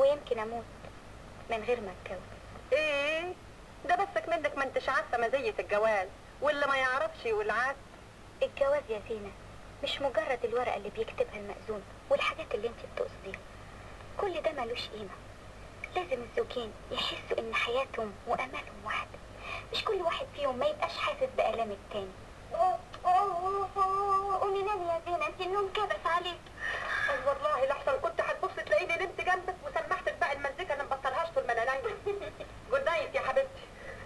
ويمكن اموت من غير ما اتجوز ايه ده بسك منك ما انتش عارفه مزيه الجواز واللي ما يعرفش والعكس الجواز يا زينة مش مجرد الورقة اللي بيكتبها المأذون والحاجات اللي انت بتقصديها كل ده ملوش قيمة لازم الزوجين يحسوا ان حياتهم وامالهم واحدة مش كل واحد فيهم ما يبقاش حاسس بآلام التاني قومي نامي يا زينة انت النوم كبس عليك أي والله لحسن كنت هتبص تلاقيني نمت جنبك وسمحتك بقى المزيكا اللي مبطلهاش طول ما انا نايمه جود نايت يا حبيبتي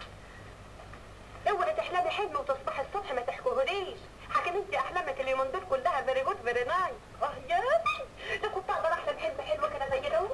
اوعي تحلمي حلم وتصبحي الصبح ما تحكوهوليش حكم انت احلامك اليومين دول كلها فيري جود فيري نايت اه يا ده كنت اقدر احلم حلم حلو كده زي ده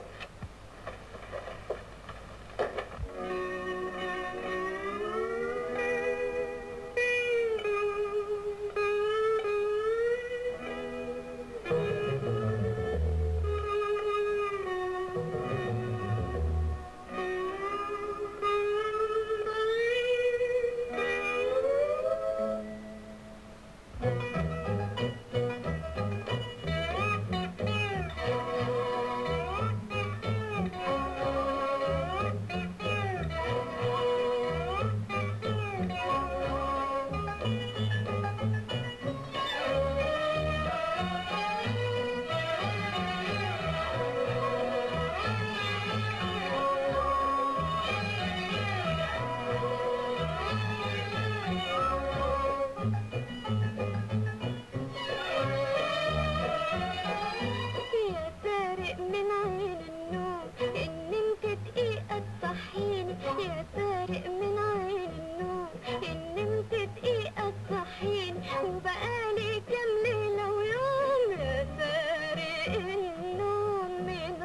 يا سارق من عين النوم ان انت دقيقة تصحيني يا سارق من عين النوم ان انت دقيقة تصحيني وبقالي كام ليلة ويوم يا سارق النوم من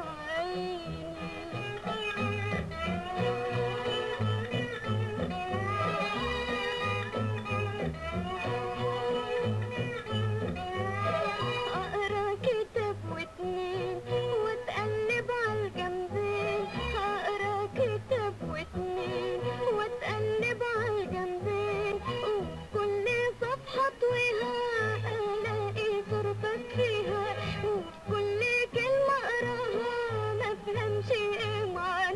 اقرا كتاب واتنين واتقلب عالجنبين اقرا كتاب واتنين واتقلب عالجنبين وفي كل صفحة طويلة الاقي صورتك فيها وفي كل كلمة اقراها ما افهمش ايه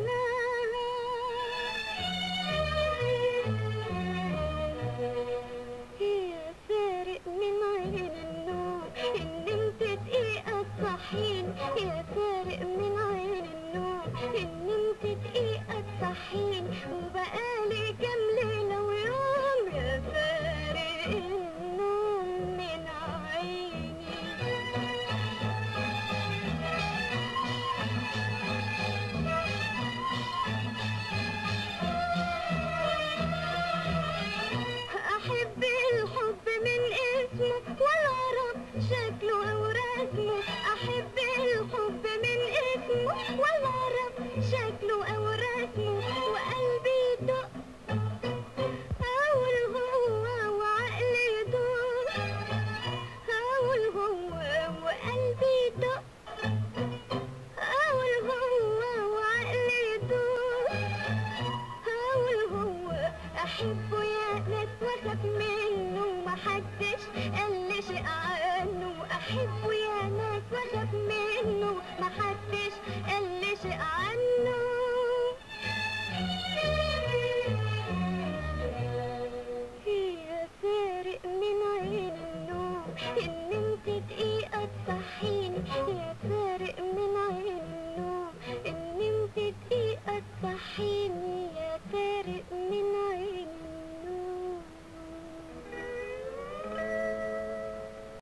معناها يا سارق من عين النوم ان انت دقيقة تصحيني يا سارق من عين النوم ان